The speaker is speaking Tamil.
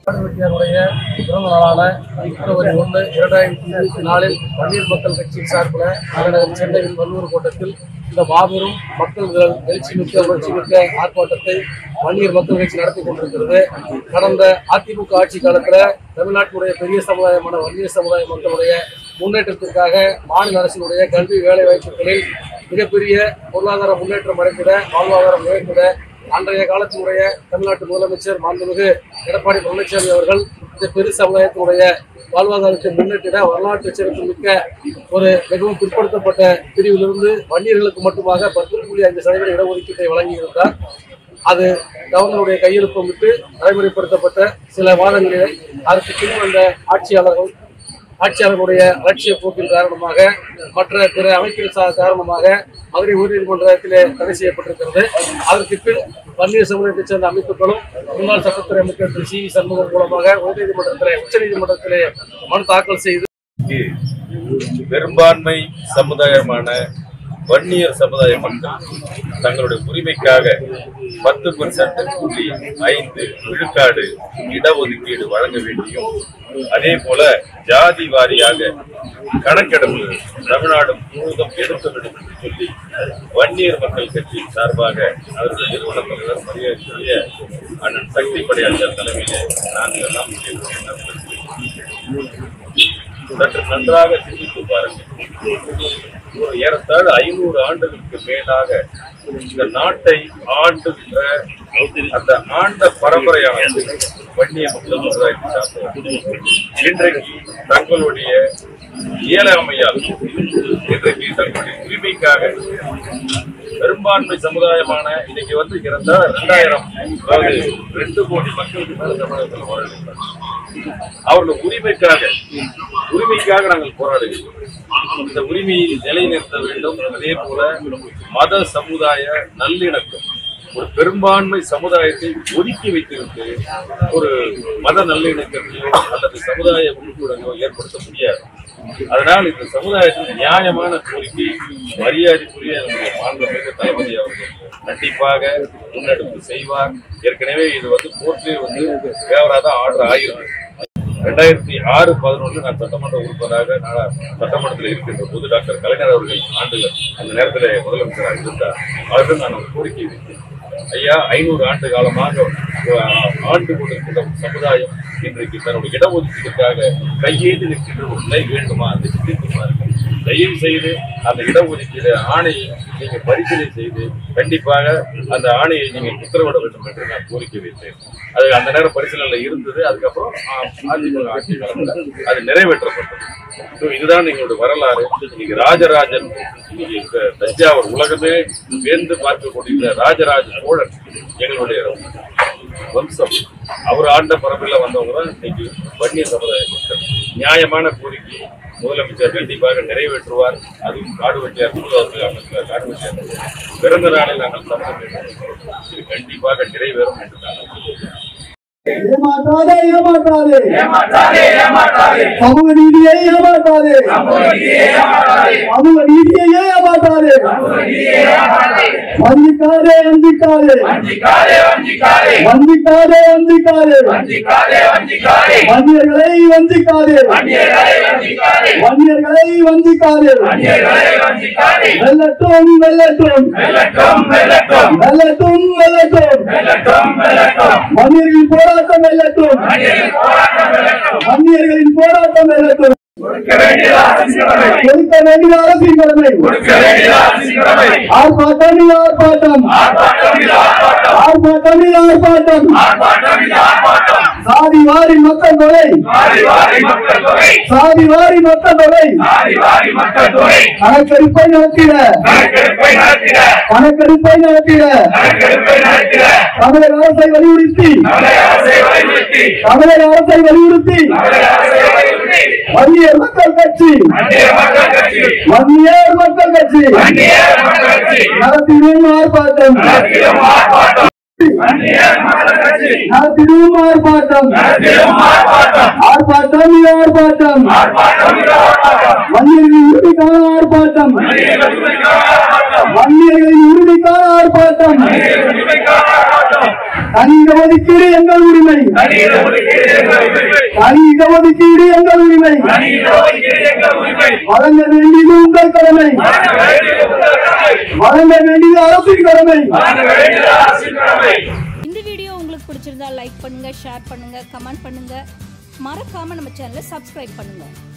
பாடுவெட்டியாருடைய பிறந்த நாளான பிப்ரவரி ஒன்று இரண்டாயிரத்தி இருபத்தி நாலில் பன்னீர் மக்கள் கட்சியின் சார்பில் தலைநகர் சென்னையில் வல்லூர் கோட்டத்தில் இந்த மாபெரும் மக்கள் திரள் எழுச்சி மிக்க உணர்ச்சி மிக்க ஆர்ப்பாட்டத்தை பன்னீர் மக்கள் கட்சி நடத்தி கொண்டிருக்கிறது கடந்த அதிமுக ஆட்சி காலத்தில் தமிழ்நாட்டினுடைய பெரிய சமுதாயமான வன்னியர் சமுதாய மக்களுடைய முன்னேற்றத்திற்காக மாநில அரசினுடைய கல்வி வேலை வாய்ப்புகளில் மிகப்பெரிய பொருளாதார முன்னேற்றம் அடைந்திட வாழ்வாதாரம் உயர்ந்திட அன்றைய காலத்தினுடைய தமிழ்நாட்டு முதலமைச்சர் மாண்புமிகு எடப்பாடி பழனிசாமி அவர்கள் இந்த பெரு சமுதாயத்தினுடைய வாழ்வாதாரத்தை முன்னேற்றிட வரலாற்று சிறப்பு மிக்க ஒரு மிகவும் பிற்படுத்தப்பட்ட பிரிவிலிருந்து வன்னியர்களுக்கு மட்டுமாக பத்து புள்ளி ஐந்து சதவீத இடஒதுக்கீட்டை வழங்கியிருந்தார் அது கவர்னருடைய கையெழுப்பம் விட்டு நடைமுறைப்படுத்தப்பட்ட சில மாதங்களிலே அதற்கு பின் வந்த ஆட்சியாளர்கள் ஆட்சியாளர்களுடைய அலட்சிய போக்கின் காரணமாக மற்ற பிற அமைப்பின் சா- காரணமாக மதுரை உயர்நீதிமன்றத்திலே தடை செய்யப்பட்டிருக்கிறது அதற்கு பின் பன்னீர் சமுதாயத்தைச் சேர்ந்த அமைப்புகளும் முன்னாள் சட்டத்துறை அமைச்சர் திரு சி வி சண்முகம் மூலமாக உயர்நீதிமன்றத்திலே உச்சநீதிமன்றத்திலே மனு தாக்கல் செய்து பெரும்பான்மை சமுதாயமான வன்னியர் சமுதாய மக்கள் தங்களுடைய உரிமைக்காக பத்து பர்சன்ட் புள்ளி ஐந்து விழுக்காடு இடஒதுக்கீடு வழங்க வேண்டியும் அதே போல ஜாதி வாரியாக கணக்கெடுப்பு தமிழ்நாடு முழுவதும் எடுக்க வேண்டும் என்று சொல்லி வன்னியர் மக்கள் கட்சியின் சார்பாக அவருடைய நிறுவன தலைவர் மரியாதைக்குரிய அண்ணன் சக்தி படையாளர் தலைமையிலே நாங்கள் எல்லாம் இங்கே சற்று நன்றாக சிந்தித்து பாருங்கள் ஒரு ஏறத்தாழ ஐநூறு ஆண்டுகளுக்கு மேலாக இந்த நாட்டை ஆண்டுகின்ற அந்த ஆண்ட பரம்பரையான வன்னிய மக்கள் சமுதாயத்தை சார்ந்தவர்கள் இன்றைக்கு தங்களுடைய இயலாமையால் இன்றைக்கு தங்களுடைய உரிமைக்காக பெரும்பான்மை சமுதாயமான இன்னைக்கு வந்து இருந்தா ரெண்டாயிரம் அதாவது ரெண்டு கோடி மக்களுக்கு மேல தமிழகத்தில் வாழ்கின்றனர் அவர்கள் உரிமைக்காக உரிமைக்காக நாங்கள் போராடுகிறோம் இந்த உரிமையை நிலைநிறுத்த வேண்டும் அதே போல மத சமுதாய நல்லிணக்கம் ஒரு பெரும்பான்மை சமுதாயத்தை ஒதுக்கி வைத்துவிட்டு ஒரு மத நல்லிணக்கத்தையோ அல்லது சமுதாய உறுப்புடனோ ஏற்படுத்த முடியாது அதனால் இந்த சமுதாயத்தின் நியாயமான கோரிக்கை மரியாதைக்குரிய நம்முடைய மாண்புமிகு தளபதி அவர்கள் கண்டிப்பாக முன்னெடுப்பு செய்வார் ஏற்கனவே இது வந்து கோர்ட்லேயே வந்து ஃபேவராக தான் ஆர்டர் ஆகிருக்கு ரெண்டாயிரத்தி ஆறு பதினொன்று நான் சட்டமன்ற உறுப்பினராக நான் சட்டமன்றத்தில் இருக்கின்ற போது டாக்டர் கலைஞர் அவர்கள் ஆண்டுகள் அந்த நேரத்தில் முதலமைச்சராக இருந்தார் அவர்கள் நான் ஒரு கோரிக்கை வைத்தேன் ஐயா ஐநூறு ஆண்டு காலமாக அஹ், ஆண்டு கொண்டிருக்கின்ற ஒரு சமுதாயம் இன்றைக்கு தன்னுடைய இடஒதுக்கீட்டுக்காக கையேந்தி நிற்கின்ற ஒரு நிலை வேண்டுமா அதை சிந்தித்து பாருங்கள் தயவு செய்து அந்த இடஒதுக்கீடு ஆணையை நீங்க பரிசீலனை செய்து கண்டிப்பாக அந்த ஆணையை நீங்க உத்தரவிட வேண்டும் என்று நான் கோரிக்கை வைத்தேன் அது அந்த நேரம் பரிசீலனையில் இருந்தது அதுக்கப்புறம் ஆஹ், அதிமுக ஆட்சி காலத்தில் அது நிறைவேற்றப்பட்டது So, இதுதான் எங்களுடைய வரலாறு இன்னைக்கு ராஜராஜன் இன்னைக்கு இந்த தஞ்சாவூர் உலகமே வேந்து பார்க்கக்கூடிய ராஜராஜ சோழன் எங்களுடைய வம்சம் அவர் ஆண்ட பரப்பில் வந்தவங்க தான் இன்னைக்கு வன்னிய சமுதாய மக்கள் நியாயமான கோரிக்கை முதலமைச்சர் கண்டிப்பாக நிறைவேற்றுவார் அதுவும் காடு வெட்டியார் முதல்வர்கள் அமைச்சர் காடு வெட்டியார் பிறந்த நாளில் நாங்கள் தமிழக இது கண்டிப்பாக நிறைவேறும் என்று நான் நம்புகிறேன். ஏமாற்றாதே ஏமாற்றாதே ஏமாற்றாதே ஏமாற்றாதே சமூக நீதியை ஏமாற்றாதே நீதியை ஏமாற்றாதே சமூக நீதியை ஏமாற்றாதே நீதியை ஏமாற்றாதே வந்திக்காதே வந்திக்காதே வஞ்சிக்காதே வஞ்சிக்காதே வந்திக்காதே வந்திக்காதே வஞ்சிக்காதே வஞ்சிக்காதே வன்னியர்களை வந்திக்காதே வன்னியர்களை வஞ்சிக்காதே வன்னியர்களை வந்திக்காதே வன்னியர்களை வஞ்சிக்காதே வெல்லட்டும் வெல்லட்டும் வெல்லட்டும் வெல்லட்டும் வெல்லட்டும் வெல்லட்டும் வெல்லட்டும் வெல்லட்டும் வன்னியர்களின் போராட்டம் வெல்லட்டும் வன்னியர்கள் போராட்டம் வெல்லட்டும் வன்னியர்களின் போராட்டம் வெல்லட்டும் கொடுக்க வேண்டியது அரசின் கடமை கொடுக்க வேண்டிய அரசின் கடமை கொடுக்க வேண்டியது அரசின் கடமை ஆர்ப்பாட்டம் இது ஆர்ப்பாட்டம் ஆர்ப்பாட்டம் இது ஆர்ப்பாட்டம் ஆர்ப்பாட்டம் இது ஆர்ப்பாட்டம் ஆர்ப்பாட்டம் இது ஆர்ப்பாட்டம் சாதி வாரி மக்கள் தொகை வாரி வாரி மக்கள் தொகை சாதி வாரி மக்கள் தொகை வாரி வாரி மக்கள் தொகை கணக்கெடுப்பை நடத்திட கணக்கெடுப்பை நடத்திட கணக்கெடுப்பை நடத்திட கணக்கெடுப்பை நடத்திட தமிழக அரசை வலியுறுத்தி தமிழக அரசை வலியுறுத்தி தமிழக அரசை வலியுறுத்தி தமிழக அரசை வலியுறுத்தி வன்னியர் மக்கள் கட்சி வன்னியர் மக்கள் கட்சி வன்னியர் மக்கள் கட்சி வன்னியர் மக்கள் கட்சி நடத்திடும் ஆர்ப்பாட்டம் நடத்திடும் ஆர்ப்பாட்டம் வன்னியர் மக்கள் கட்சி நடத்திடும் ஆர்ப்பாட்டம் நடத்திடும் ஆர்ப்பாட்டம் ஆர்ப்பாட்டம் இது ஆர்ப்பாட்டம் ஆர்ப்பாட்டம் இது ஆர்ப்பாட்டம் வன்னியர்களின் உரிமைக்கான ஆர்ப்பாட்டம் வன்னியர்கள் உரிமைக்கான ஆர்ப்பாட்டம் வன்னியர்களின் உரிமைக்கான ஆர்ப்பாட்டம் வன்னியர்கள் உரிமைக்கான ஆர்ப்பாட்டம் தனி இடஒதுக்கீடு எங்கள் உரிமை தனி இடஒதுக்கீடு எங்கள் உரிமை தனி இடஒதுக்கீடு எங்கள் உரிமை தனி இடஒதுக்கீடு எங்கள் உரிமை வழங்க வேண்டியது உங்கள் கடமை வழங்க வேண்டியது உங்கள் கடமை வழங்க வேண்டியது அரசின் கடமை வழங்க வேண்டியது அரசின் கடமை இந்த வீடியோ உங்களுக்கு பிடிச்சிருந்தா லைக் பண்ணுங்க ஷேர் பண்ணுங்க கமெண்ட் பண்ணுங்க மறக்காம நம்ம சேனலை சப்ஸ்கிரைப் பண்ணுங்க